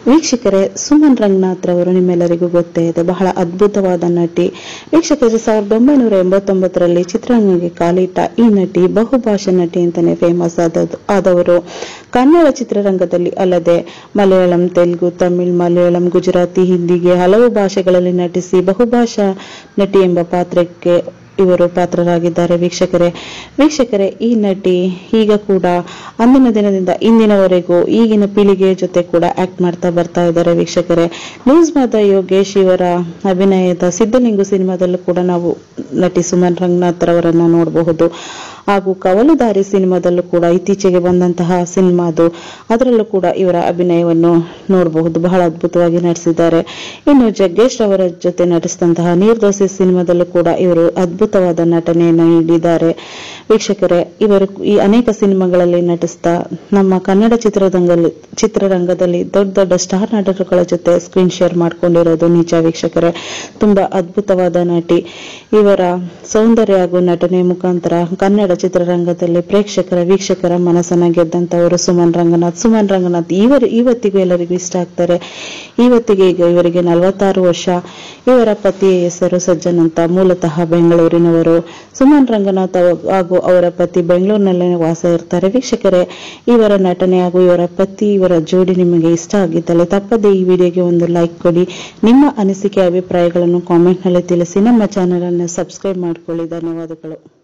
ವೀಕ್ಷಕರೇ ಸುಮನ್ ರಂಗನಾಥ್ ರವರು ನಿಮ್ಮೆಲ್ಲರಿಗೂ ಗೊತ್ತೇ ಇದೆ ಬಹಳ ಅದ್ಭುತವಾದ ನಟಿ ವೀಕ್ಷಕರೇ ಸಾವಿರದ ಒಂಬೈನೂರ ಎಂಬತ್ತೊಂಬತ್ತರಲ್ಲಿ ಚಿತ್ರರಂಗಕ್ಕೆ ಕಾಲಿಟ್ಟ ಈ ನಟಿ ಬಹುಭಾಷಾ ನಟಿ ಅಂತಾನೆ ಫೇಮಸ್ ಆದದ್ದು ಆದವರು ಕನ್ನಡ ಚಿತ್ರರಂಗದಲ್ಲಿ ಅಲ್ಲದೆ ಮಲಯಾಳಂ ತೆಲುಗು ತಮಿಳ್ ಮಲಯಾಳಂ ಗುಜರಾತಿ ಹಿಂದಿಗೆ ಹಲವು ಭಾಷೆಗಳಲ್ಲಿ ನಟಿಸಿ ಬಹುಭಾಷಾ ನಟಿ ಎಂಬ ಪಾತ್ರಕ್ಕೆ ಇವರು ಪಾತ್ರರಾಗಿದ್ದಾರೆ ವೀಕ್ಷಕರೇ ವೀಕ್ಷಕರೇ ಈ ನಟಿ ಈಗ ಕೂಡ ಅಂದಿನ ದಿನದಿಂದ ಇಂದಿನವರೆಗೂ ಈಗಿನ ಪೀಳಿಗೆಯ ಜೊತೆ ಕೂಡ ಆಕ್ಟ್ ಮಾಡ್ತಾ ಬರ್ತಾ ಇದ್ದಾರೆ ವೀಕ್ಷಕರೇ ನ್ಯೂಸ್ ಮಾದ ಯೋಗೇಶ್ ಇವರ ಅಭಿನಯದ ಸಿದ್ಧಲಿಂಗು ಸಿನಿಮಾದಲ್ಲೂ ಕೂಡ ನಾವು ನಟಿ ಸುಮನ್ ರಂಗನಾಥ್ ರವರನ್ನ ನೋಡಬಹುದು ಹಾಗೂ ಕವಲುದಾರಿ ಸಿನಿಮಾದಲ್ಲೂ ಕೂಡ ಇತ್ತೀಚೆಗೆ ಬಂದಂತಹ ಸಿನಿಮಾ ಅದು ಅದರಲ್ಲೂ ಕೂಡ ಇವರ ಅಭಿನಯವನ್ನು ನೋಡಬಹುದು ಬಹಳ ಅದ್ಭುತವಾಗಿ ನಟಿಸಿದ್ದಾರೆ ಇನ್ನು ಜಗ್ಗೇಶ್ ಅವರ ಜೊತೆ ನಟಿಸಿದಂತಹ ನೀರ್ದೋಸೆ ಸಿನಿಮಾದಲ್ಲೂ ಕೂಡ ಇವರು ಅದ್ಭುತವಾದ ನಟನೆಯನ್ನು ನೀಡಿದ್ದಾರೆ ವೀಕ್ಷಕರೇ ಇವರು ಈ ಅನೇಕ ಸಿನಿಮಾಗಳಲ್ಲಿ ನಟಿಸ್ತಾ ನಮ್ಮ ಕನ್ನಡ ಚಿತ್ರರಂಗದಲ್ಲಿ ಚಿತ್ರರಂಗದಲ್ಲಿ ದೊಡ್ಡ ದೊಡ್ಡ ಸ್ಟಾರ್ ನಟರುಗಳ ಜೊತೆ ಸ್ಕ್ರೀನ್ ಶೇರ್ ಮಾಡ್ಕೊಂಡಿರೋದು ನಿಜ ವೀಕ್ಷಕರೇ ತುಂಬಾ ಅದ್ಭುತವಾದ ನಟಿ ಇವರ ಸೌಂದರ್ಯ ಹಾಗೂ ನಟನೆ ಮುಖಾಂತರ ಕನ್ನಡ ಚಿತ್ರರಂಗದಲ್ಲಿ ಪ್ರೇಕ್ಷಕರ ವೀಕ್ಷಕರ ಮನಸ್ಸನ್ನ ಗೆದ್ದಂತವರು ಸುಮನ್ ರಂಗನಾಥ್ ಸುಮನ್ ರಂಗನಾಥ್ ಇವರು ಇವತ್ತಿಗೂ ಎಲ್ಲರಿಗೂ ಇಷ್ಟ ಆಗ್ತಾರೆ ಇವತ್ತಿಗೆ ಈಗ ಇವರಿಗೆ ನಲವತ್ತಾರು ವರ್ಷ ಇವರ ಪತಿಯ ಹೆಸರು ಸಜ್ಜನ್ ಅಂತ ಮೂಲತಃ ಬೆಂಗಳೂರಿನವರು ಸುಮನ್ ರಂಗನಾಥ್ ಅವ- ಹಾಗೂ ಅವರ ಪತಿ ಬೆಂಗಳೂರಿನಲ್ಲೇ ವಾಸ ಇರ್ತಾರೆ ವೀಕ್ಷಕರೇ ಇವರ ನಟನೆ ಹಾಗೂ ಇವರ ಪತಿ ಇವರ ಜೋಡಿ ನಿಮಗೆ ಇಷ್ಟ ಆಗಿದ್ದಲ್ಲಿ ತಪ್ಪದೇ ಈ ವಿಡಿಯೋಗೆ ಒಂದು ಲೈಕ್ ಕೊಡಿ ನಿಮ್ಮ ಅನಿಸಿಕೆ ಅಭಿಪ್ರಾಯಗಳನ್ನು ಕಾಮೆಂಟ್ನಲ್ಲಿ ತಿಳಿಸಿ ನಮ್ಮ ಚಾನೆಲ್ ಅನ್ನು ಸಬ್ಸ್ಕ್ರೈಬ್ ಮಾಡಿಕೊಳ್ಳಿ ಧನ್ಯವಾದಗಳು